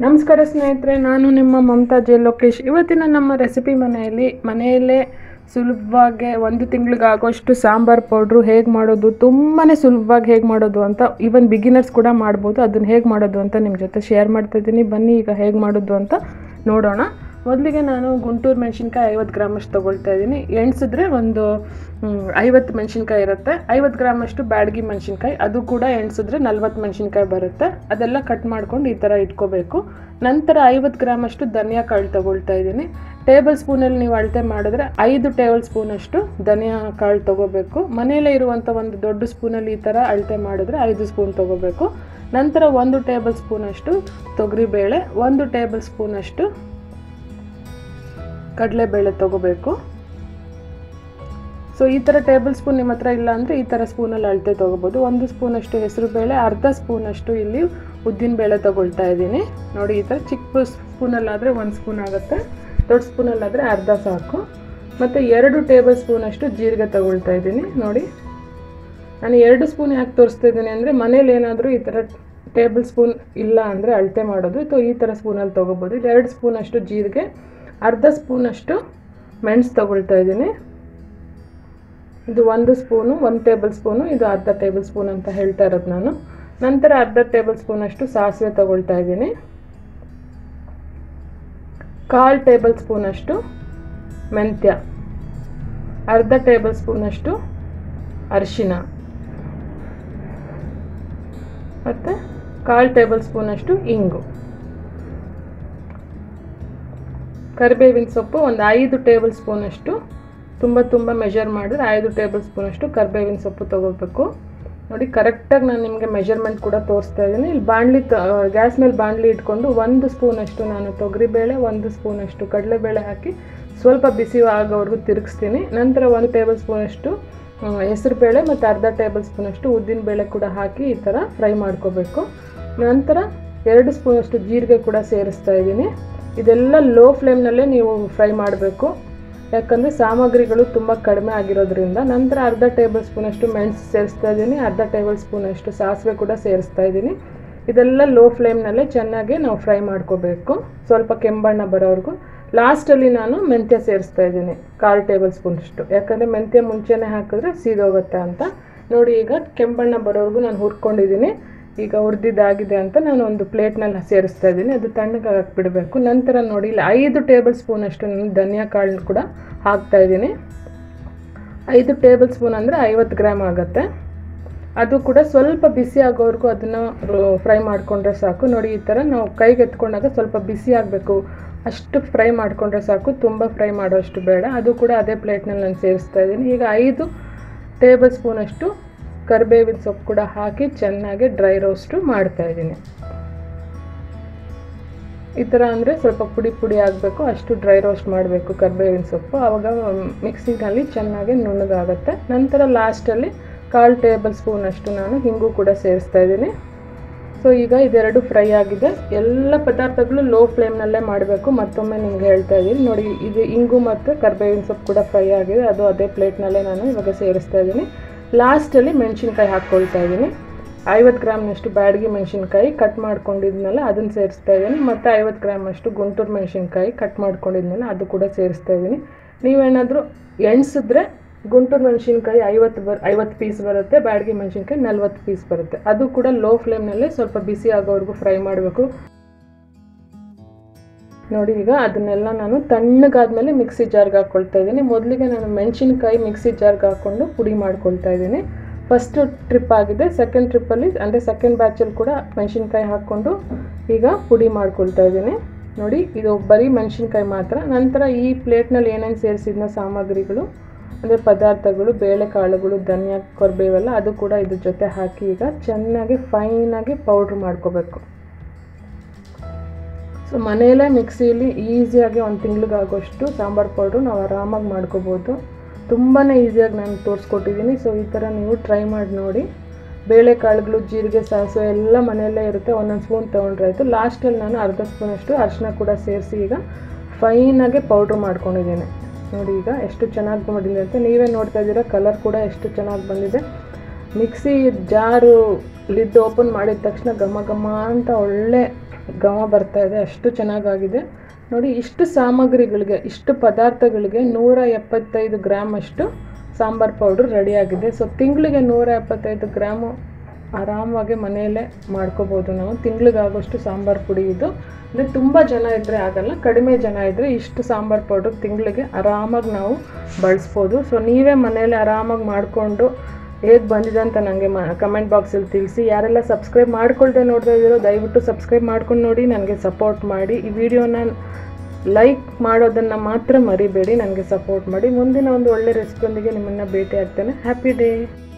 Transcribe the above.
ನಮಸ್ಕಾರ ಸ್ನೇಹಿತರೆ ನಾನು ನಿಮ್ಮ ಮಮತಾ ಜೆ ಲೋಕೇಶ್ ಇವತ್ತಿನ ನಮ್ಮ ರೆಸಿಪಿ ಮನೆಯಲ್ಲಿ ಮನೆಯಲ್ಲೇ ಸುಲಭವಾಗಿ ಒಂದು ತಿಂಗಳಿಗೆ ಆಗೋಷ್ಟು ಸಾಂಬಾರ್ ಪೌಡ್ರು ಹೇಗೆ ಮಾಡೋದು ತುಂಬಾ ಸುಲಭವಾಗಿ ಹೇಗೆ ಮಾಡೋದು ಅಂತ ಈವನ್ ಬಿಗಿನರ್ಸ್ ಕೂಡ ಮಾಡ್ಬೋದು ಅದನ್ನು ಹೇಗೆ ಮಾಡೋದು ಅಂತ ನಿಮ್ಮ ಜೊತೆ ಶೇರ್ ಮಾಡ್ತಾ ಇದ್ದೀನಿ ಬನ್ನಿ ಈಗ ಹೇಗೆ ಮಾಡೋದು ಅಂತ ನೋಡೋಣ ಮೊದಲಿಗೆ ನಾನು ಗುಂಟೂರು ಮೆಣಸಿನ್ಕಾಯಿ ಐವತ್ತು ಗ್ರಾಮಷ್ಟು ತೊಗೊಳ್ತಾ ಇದ್ದೀನಿ ಎಣ್ಸಿದ್ರೆ ಒಂದು ಮ್, ಐವತ್ತು ಮೆಣಸಿನ್ಕಾಯಿ ಇರುತ್ತೆ ಐವತ್ತು ಗ್ರಾಮಷ್ಟು ಬ್ಯಾಡಗಿ ಮೆಣಸಿನ್ಕಾಯಿ ಅದು ಕೂಡ ಎಣ್ಸಿದ್ರೆ ನಲ್ವತ್ತು ಮೆಣಸಿನ್ಕಾಯಿ ಬರುತ್ತೆ ಅದೆಲ್ಲ ಕಟ್ ಮಾಡ್ಕೊಂಡು ಈ ಥರ ಇಟ್ಕೋಬೇಕು ನಂತರ ಐವತ್ತು ಗ್ರಾಮಷ್ಟು ಧನಿಯಾ ಕಾಳು ತೊಗೊಳ್ತಾ ಇದ್ದೀನಿ ಟೇಬಲ್ ಸ್ಪೂನಲ್ಲಿ ನೀವು ಅಳತೆ ಮಾಡಿದ್ರೆ ಐದು ಟೇಬಲ್ ಸ್ಪೂನಷ್ಟು ಧನಿಯಾ ಕಾಳು ತೊಗೋಬೇಕು ಮನೆಯಲ್ಲೇ ಇರುವಂಥ ಒಂದು ದೊಡ್ಡ ಸ್ಪೂನಲ್ಲಿ ಈ ಥರ ಅಳತೆ ಮಾಡಿದ್ರೆ ಐದು ಸ್ಪೂನ್ ತೊಗೋಬೇಕು ನಂತರ ಒಂದು ಟೇಬಲ್ ಸ್ಪೂನಷ್ಟು ತೊಗರಿಬೇಳೆ ಒಂದು ಟೇಬಲ್ ಸ್ಪೂನಷ್ಟು ಕಡಲೆಬೇಳೆ ತೊಗೋಬೇಕು ಸೊ ಈ ಥರ ಟೇಬಲ್ ಸ್ಪೂನ್ ನಿಮ್ಮ ಹತ್ರ ಇಲ್ಲ ಅಂದರೆ ಈ ಥರ ಸ್ಪೂನಲ್ಲಿ ಅಳತೆ ತೊಗೋಬೋದು ಒಂದು ಸ್ಪೂನಷ್ಟು ಹೆಸರು ಬೇಳೆ ಅರ್ಧ ಸ್ಪೂನಷ್ಟು ಇಲ್ಲಿ ಉದ್ದಿನ ಬೇಳೆ ತೊಗೊಳ್ತಾ ಇದ್ದೀನಿ ನೋಡಿ ಈ ಥರ ಚಿಕ್ಕ ಸ್ಪೂನಲ್ಲಾದರೆ ಒಂದು ಸ್ಪೂನ್ ಆಗುತ್ತೆ ದೊಡ್ಡ ಸ್ಪೂನಲ್ಲಾದರೆ ಅರ್ಧ ಸಾಕು ಮತ್ತು ಎರಡು ಟೇಬಲ್ ಸ್ಪೂನಷ್ಟು ಜೀರಿಗೆ ತೊಗೊಳ್ತಾ ಇದ್ದೀನಿ ನೋಡಿ ನಾನು ಎರಡು ಸ್ಪೂನ್ ಯಾಕೆ ತೋರಿಸ್ತಾ ಇದ್ದೀನಿ ಅಂದರೆ ಮನೇಲಿ ಏನಾದರೂ ಈ ಥರ ಟೇಬಲ್ ಸ್ಪೂನ್ ಇಲ್ಲ ಅಂದರೆ ಅಳತೆ ಮಾಡೋದು ಅಥವಾ ಈ ಥರ ಸ್ಪೂನಲ್ಲಿ ತೊಗೋಬೋದು ಇದು ಎರಡು ಸ್ಪೂನಷ್ಟು ಜೀರಿಗೆ ಅರ್ಧ ಸ್ಪೂನಷ್ಟು ಮೆಣಸು ತೊಗೊಳ್ತಾ ಇದ್ದೀನಿ ಇದು ಒಂದು ಸ್ಪೂನು ಒಂದು ಟೇಬಲ್ ಸ್ಪೂನು ಇದು ಅರ್ಧ ಟೇಬಲ್ ಸ್ಪೂನ್ ಅಂತ ಹೇಳ್ತಾ ಇರೋದು ನಾನು ನಂತರ ಅರ್ಧ ಟೇಬಲ್ ಸ್ಪೂನಷ್ಟು ಸಾಸಿವೆ ತೊಗೊಳ್ತಾ ಇದ್ದೀನಿ ಕಾಲು ಟೇಬಲ್ ಸ್ಪೂನಷ್ಟು ಮೆಂತ್ಯ ಅರ್ಧ ಟೇಬಲ್ ಸ್ಪೂನಷ್ಟು ಅರಿಶಿನ ಮತ್ತು ಕಾಲು ಟೇಬಲ್ ಸ್ಪೂನಷ್ಟು ಇಂಗು ಕರಿಬೇವಿನ ಸೊಪ್ಪು ಒಂದು ಐದು ಟೇಬಲ್ ಸ್ಪೂನಷ್ಟು ತುಂಬ ತುಂಬ ಮೆಷರ್ ಮಾಡಿದ್ರೆ ಐದು ಟೇಬಲ್ ಸ್ಪೂನಷ್ಟು ಕರಿಬೇವಿನ ಸೊಪ್ಪು ತೊಗೋಬೇಕು ನೋಡಿ ಕರೆಕ್ಟಾಗಿ ನಾನು ನಿಮಗೆ ಮೆಷರ್ಮೆಂಟ್ ಕೂಡ ತೋರಿಸ್ತಾ ಇದ್ದೀನಿ ಇಲ್ಲಿ ಬಾಣಲಿ ಗ್ಯಾಸ್ ಮೇಲೆ ಬಾಣಲಿ ಇಟ್ಕೊಂಡು ಒಂದು ಸ್ಪೂನಷ್ಟು ನಾನು ತೊಗರಿಬೇಳೆ ಒಂದು ಸ್ಪೂನಷ್ಟು ಕಡಲೆಬೇಳೆ ಹಾಕಿ ಸ್ವಲ್ಪ ಬಿಸಿ ಆಗೋವರೆಗೂ ತಿರುಗಿಸ್ತೀನಿ ನಂತರ ಒಂದು ಟೇಬಲ್ ಸ್ಪೂನಷ್ಟು ಹೆಸರು ಬೇಳೆ ಮತ್ತು ಅರ್ಧ ಟೇಬಲ್ ಸ್ಪೂನಷ್ಟು ಉದ್ದಿನ ಬೇಳೆ ಕೂಡ ಹಾಕಿ ಈ ಥರ ಫ್ರೈ ಮಾಡ್ಕೋಬೇಕು ನಂತರ ಎರಡು ಸ್ಪೂನಷ್ಟು ಜೀರಿಗೆ ಕೂಡ ಸೇರಿಸ್ತಾ ಇದ್ದೀನಿ ಇದೆಲ್ಲ ಲೋ ಫ್ಲೇಮ್ನಲ್ಲೇ ನೀವು ಫ್ರೈ ಮಾಡಬೇಕು ಯಾಕಂದರೆ ಸಾಮಗ್ರಿಗಳು ತುಂಬ ಕಡಿಮೆ ಆಗಿರೋದ್ರಿಂದ ನಂತರ ಅರ್ಧ ಟೇಬಲ್ ಸ್ಪೂನಷ್ಟು ಮೆಣಸು ಸೇರಿಸ್ತಾ ಇದ್ದೀನಿ ಅರ್ಧ ಟೇಬಲ್ ಸ್ಪೂನಷ್ಟು ಸಾಸಿವೆ ಕೂಡ ಸೇರಿಸ್ತಾ ಇದ್ದೀನಿ ಇದೆಲ್ಲ ಲೋ ಫ್ಲೇಮ್ನಲ್ಲೇ ಚೆನ್ನಾಗಿ ನಾವು ಫ್ರೈ ಮಾಡ್ಕೋಬೇಕು ಸ್ವಲ್ಪ ಕೆಂಬಣ್ಣ ಬರೋವರೆಗೂ ಲಾಸ್ಟಲ್ಲಿ ನಾನು ಮೆಂತ್ಯ ಸೇರಿಸ್ತಾ ಇದ್ದೀನಿ ಕಾಲು ಟೇಬಲ್ ಸ್ಪೂನಷ್ಟು ಯಾಕಂದರೆ ಮೆಂತ್ಯ ಮುಂಚೆನೇ ಹಾಕಿದ್ರೆ ಸೀದೋಗುತ್ತೆ ಅಂತ ನೋಡಿ ಈಗ ಕೆಂಬಣ್ಣ ಬರೋವರೆಗೂ ನಾನು ಹುರ್ಕೊಂಡಿದ್ದೀನಿ ಈಗ ಹುರಿದಿದ್ದಾಗಿದೆ ಅಂತ ನಾನು ಒಂದು ಪ್ಲೇಟ್ನಲ್ಲಿ ಸೇರಿಸ್ತಾ ಇದ್ದೀನಿ ಅದು ತಣ್ಣಗೆ ಹಾಕ್ಬಿಡಬೇಕು ನಂತರ ನೋಡಿ ಇಲ್ಲಿ ಐದು ಟೇಬಲ್ ಸ್ಪೂನಷ್ಟು ನಾನು ಧನಿಯಾ ಕಾಳು ಕೂಡ ಹಾಕ್ತಾ ಇದ್ದೀನಿ ಐದು ಟೇಬಲ್ ಸ್ಪೂನ್ ಅಂದರೆ ಐವತ್ತು ಗ್ರಾಮ್ ಆಗುತ್ತೆ ಅದು ಕೂಡ ಸ್ವಲ್ಪ ಬಿಸಿ ಆಗೋವರೆಗೂ ಅದನ್ನು ಫ್ರೈ ಮಾಡಿಕೊಂಡ್ರೆ ಸಾಕು ನೋಡಿ ಈ ಥರ ನಾವು ಕೈಗೆ ಎತ್ಕೊಂಡಾಗ ಸ್ವಲ್ಪ ಬಿಸಿ ಆಗಬೇಕು ಅಷ್ಟು ಫ್ರೈ ಮಾಡಿಕೊಂಡ್ರೆ ಸಾಕು ತುಂಬ ಫ್ರೈ ಮಾಡೋಷ್ಟು ಬೇಡ ಅದು ಕೂಡ ಅದೇ ಪ್ಲೇಟ್ನಲ್ಲಿ ನಾನು ಸೇರಿಸ್ತಾ ಇದ್ದೀನಿ ಈಗ ಐದು ಟೇಬಲ್ ಸ್ಪೂನಷ್ಟು ಕರಿಬೇವಿನ ಸೊಪ್ಪು ಕೂಡ ಹಾಕಿ ಚೆನ್ನಾಗಿ ಡ್ರೈ ರೋಸ್ಟು ಮಾಡ್ತಾ ಇದ್ದೀನಿ ಈ ಥರ ಅಂದರೆ ಸ್ವಲ್ಪ ಪುಡಿ ಪುಡಿ ಆಗಬೇಕು ಅಷ್ಟು ಡ್ರೈ ರೋಸ್ಟ್ ಮಾಡಬೇಕು ಕರಿಬೇವಿನ ಸೊಪ್ಪು ಆವಾಗ ಮಿಕ್ಸಿನಲ್ಲಿ ಚೆನ್ನಾಗಿ ನುಣ್ಣಗಾಗುತ್ತೆ ನಂತರ ಲಾಸ್ಟಲ್ಲಿ ಕಾಲು ಟೇಬಲ್ ಸ್ಪೂನಷ್ಟು ನಾನು ಹಿಂಗು ಕೂಡ ಸೇರಿಸ್ತಾ ಇದ್ದೀನಿ ಸೊ ಈಗ ಇದೆರಡು ಫ್ರೈ ಆಗಿದೆ ಎಲ್ಲ ಪದಾರ್ಥಗಳು ಲೋ ಫ್ಲೇಮ್ನಲ್ಲೇ ಮಾಡಬೇಕು ಮತ್ತೊಮ್ಮೆ ನಿಮ್ಗೆ ಹೇಳ್ತಾ ಇದ್ದೀನಿ ನೋಡಿ ಇದು ಇಂಗು ಮತ್ತು ಕರಿಬೇವಿನ ಸೊಪ್ಪು ಕೂಡ ಫ್ರೈ ಆಗಿದೆ ಅದು ಅದೇ ಪ್ಲೇಟ್ನಲ್ಲೇ ನಾನು ಇವಾಗ ಸೇರಿಸ್ತಾ ಇದ್ದೀನಿ ಲಾಸ್ಟಲ್ಲಿ ಮೆಣಸಿನ್ಕಾಯಿ ಹಾಕ್ಕೊಳ್ತಾ ಇದ್ದೀನಿ ಐವತ್ತು ಗ್ರಾಮ್ನಷ್ಟು ಬ್ಯಾಡಗಿ ಮೆಣಸಿನ್ಕಾಯಿ ಕಟ್ ಮಾಡ್ಕೊಂಡಿದ್ನಲ್ಲ ಅದನ್ನು ಸೇರಿಸ್ತಾ ಇದ್ದೀನಿ ಮತ್ತು ಐವತ್ತು ಗ್ರಾಮಷ್ಟು ಗುಂಟೂರು ಮೆಣಸಿನ್ಕಾಯಿ ಕಟ್ ಮಾಡ್ಕೊಂಡಿದ್ನಲ್ಲ ಅದು ಕೂಡ ಸೇರಿಸ್ತಾ ಇದ್ದೀನಿ ನೀವೇನಾದರೂ ಎಣ್ಸಿದ್ರೆ ಗುಂಟೂರು ಮೆಣಸಿನ್ಕಾಯಿ ಐವತ್ತು ಬರ್ ಐವತ್ತು ಪೀಸ್ ಬರುತ್ತೆ ಬ್ಯಾಡಗಿ ಮೆಣಸಿನ್ಕಾಯಿ ನಲ್ವತ್ತು ಪೀಸ್ ಬರುತ್ತೆ ಅದು ಕೂಡ ಲೋ ಫ್ಲೇಮ್ನಲ್ಲೇ ಸ್ವಲ್ಪ ಬಿಸಿ ಆಗೋವರೆಗೂ ಫ್ರೈ ಮಾಡಬೇಕು ನೋಡಿ ಈಗ ಅದನ್ನೆಲ್ಲ ನಾನು ತಣ್ಣಗಾದ್ಮೇಲೆ ಮಿಕ್ಸಿ ಜಾರ್ಗೆ ಹಾಕ್ಕೊಳ್ತಾ ಇದ್ದೀನಿ ಮೊದಲಿಗೆ ನಾನು ಮೆಣಸಿನ್ಕಾಯಿ ಮಿಕ್ಸಿ ಜಾರ್ಗೆ ಹಾಕ್ಕೊಂಡು ಪುಡಿ ಮಾಡ್ಕೊಳ್ತಾ ಇದ್ದೀನಿ ಫಸ್ಟ್ ಟ್ರಿಪ್ ಆಗಿದೆ ಸೆಕೆಂಡ್ ಟ್ರಿಪ್ಪಲ್ಲಿ ಅಂದರೆ ಸೆಕೆಂಡ್ ಬ್ಯಾಚಲ್ಲಿ ಕೂಡ ಮೆಣಸಿನ್ಕಾಯಿ ಹಾಕ್ಕೊಂಡು ಈಗ ಪುಡಿ ಮಾಡ್ಕೊಳ್ತಾ ಇದ್ದೀನಿ ನೋಡಿ ಇದು ಬರೀ ಮೆಣಸಿನ್ಕಾಯಿ ಮಾತ್ರ ನಂತರ ಈ ಪ್ಲೇಟ್ನಲ್ಲಿ ಏನೇನು ಸೇರಿಸಿದ್ನ ಸಾಮಗ್ರಿಗಳು ಅಂದರೆ ಪದಾರ್ಥಗಳು ಬೇಳೆಕಾಳುಗಳು ಧನಿಯಾ ಕೊರ್ಬೇವೆಲ್ಲ ಅದು ಕೂಡ ಇದ್ರ ಜೊತೆ ಹಾಕಿ ಈಗ ಚೆನ್ನಾಗಿ ಫೈನಾಗಿ ಪೌಡ್ರ್ ಮಾಡ್ಕೋಬೇಕು ಸೊ ಮನೆಯಲ್ಲೇ ಮಿಕ್ಸಿಯಲ್ಲಿ ಈಸಿಯಾಗಿ ಒಂದು ತಿಂಗಳಿಗಾಗೋಷ್ಟು ಸಾಂಬಾರು ಪೌಡ್ರು ನಾವು ಆರಾಮಾಗಿ ಮಾಡ್ಕೋಬೋದು ತುಂಬಾ ಈಸಿಯಾಗಿ ನಾನು ತೋರಿಸ್ಕೊಟ್ಟಿದ್ದೀನಿ ಸೊ ಈ ಥರ ನೀವು ಟ್ರೈ ಮಾಡಿ ನೋಡಿ ಬೇಳೆಕಾಳುಗಳು ಜೀರಿಗೆ ಸಾಸಿವೆ ಎಲ್ಲ ಮನೆಯಲ್ಲೇ ಇರುತ್ತೆ ಒಂದೊಂದು ಸ್ಪೂನ್ ತೊಗೊಂಡ್ರೆ ಆಯಿತು ಲಾಸ್ಟಲ್ಲಿ ನಾನು ಅರ್ಧ ಸ್ಪೂನಷ್ಟು ಅರಿಶಿನ ಕೂಡ ಸೇರಿಸಿ ಈಗ ಫೈನಾಗಿ ಪೌಡ್ರ್ ಮಾಡ್ಕೊಂಡಿದ್ದೀನಿ ನೋಡಿ ಈಗ ಎಷ್ಟು ಚೆನ್ನಾಗಿ ಬಂದಿದೆ ಅಂತ ನೀವೇ ನೋಡ್ತಾ ಇದ್ದೀರಾ ಕಲರ್ ಕೂಡ ಎಷ್ಟು ಚೆನ್ನಾಗಿ ಬಂದಿದೆ ಮಿಕ್ಸಿ ಜಾರು ಲಿಡ್ ಓಪನ್ ಮಾಡಿದ ತಕ್ಷಣ ಘಮ ಘಮ ಅಂತ ಒಳ್ಳೆ ಘಮ ಬರ್ತಾ ಇದೆ ಅಷ್ಟು ಚೆನ್ನಾಗಾಗಿದೆ ನೋಡಿ ಇಷ್ಟು ಸಾಮಗ್ರಿಗಳಿಗೆ ಇಷ್ಟು ಪದಾರ್ಥಗಳಿಗೆ ನೂರ ಎಪ್ಪತ್ತೈದು ಗ್ರಾಮ್ ಅಷ್ಟು ಸಾಂಬಾರ್ ಪೌಡ್ರ್ ರೆಡಿಯಾಗಿದೆ ಸೊ ತಿಂಗಳಿಗೆ ನೂರ ಎಪ್ಪತ್ತೈದು ಗ್ರಾಮು ಆರಾಮಾಗಿ ಮನೆಯಲ್ಲೇ ಮಾಡ್ಕೋಬೋದು ನಾವು ತಿಂಗಳಿಗಾಗೋಷ್ಟು ಸಾಂಬಾರು ಪುಡಿ ಇದು ಅಂದರೆ ತುಂಬ ಜನ ಇದ್ದರೆ ಆಗಲ್ಲ ಕಡಿಮೆ ಜನ ಇದ್ದರೆ ಇಷ್ಟು ಸಾಂಬಾರು ಪೌಡ್ರ್ ತಿಂಗಳಿಗೆ ಆರಾಮಾಗಿ ನಾವು ಬಳಸ್ಬೋದು ಸೊ ನೀವೇ ಮನೆಯಲ್ಲೇ ಆರಾಮಾಗಿ ಮಾಡಿಕೊಂಡು ಹೇಗೆ ಬಂದಿದೆ ಅಂತ ನನಗೆ ಮ ಕಮೆಂಟ್ ಬಾಕ್ಸಲ್ಲಿ ತಿಳಿಸಿ ಯಾರೆಲ್ಲ ಸಬ್ಸ್ಕ್ರೈಬ್ ಮಾಡ್ಕೊಳ್ದೆ ನೋಡ್ತಾ ಇದ್ದೀರೋ ದಯವಿಟ್ಟು ಸಬ್ಸ್ಕ್ರೈಬ್ ಮಾಡ್ಕೊಂಡು ನೋಡಿ ನನಗೆ ಸಪೋರ್ಟ್ ಮಾಡಿ ಈ ವಿಡಿಯೋನ ಲೈಕ್ ಮಾಡೋದನ್ನು ಮಾತ್ರ ಮರಿಬೇಡಿ ನನಗೆ ಸಪೋರ್ಟ್ ಮಾಡಿ ಮುಂದಿನ ಒಂದು ಒಳ್ಳೆ ರೆಸಿಪಿಯೊಂದಿಗೆ ನಿಮ್ಮನ್ನು ಭೇಟಿ ಆಗ್ತೇನೆ ಹ್ಯಾಪಿ ಡೇ